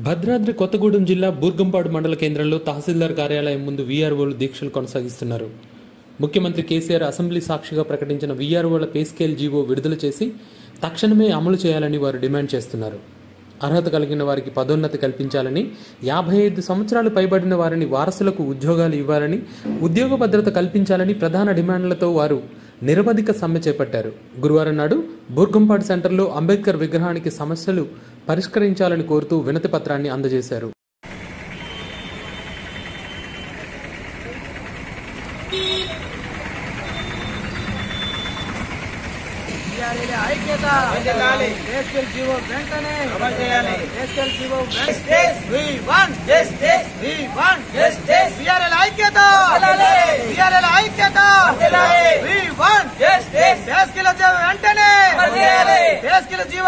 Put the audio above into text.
భద్రాద్రి కొత్తగూడెం జిల్లా బూర్గంపాడు మండల కేంద్రంలో తహసీల్దార్ కార్యాలయం ముందు వీఆర్ఓలు దీక్షలు కొనసాగిస్తున్నారు ముఖ్యమంత్రి కేసీఆర్ అసెంబ్లీ సాక్షిగా ప్రకటించిన వీఆర్ఓల పే స్కేల్ జీవో విడుదల చేసి తక్షణమే అమలు చేయాలని వారు డిమాండ్ చేస్తున్నారు అర్హత కలిగిన వారికి పదోన్నతి కల్పించాలని యాభై ఐదు సంవత్సరాలు పైబడిన వారిని వారసులకు ఉద్యోగాలు ఇవ్వాలని ఉద్యోగ భద్రత కల్పించాలని ప్రధాన డిమాండ్లతో వారు నిరవధిక సమ్మె చేపట్టారు గురువారం నాడు బూర్గంపాడు సెంటర్లో అంబేద్కర్ విగ్రహానికి సమస్యలు పరిష్కరించాలని కోరుతూ వినతి పత్రాన్ని అందజేశారు చేయాలి ఐక్యత ఎస్కెల్ జీవో వెంటనే అమలు చేయాలి. ఎస్కెల్ G O Justice. We want Justice. We want Justice. బిఆర్ఎల్ ఐక్యత వెళ్ళాలి. బిఆర్ఎల్ ఐక్యత వెళ్ళాలి. We want Justice. ఎస్కెల్ జీవో వెంటనే అమలు చేయాలి. ఎస్కెల్ జీవో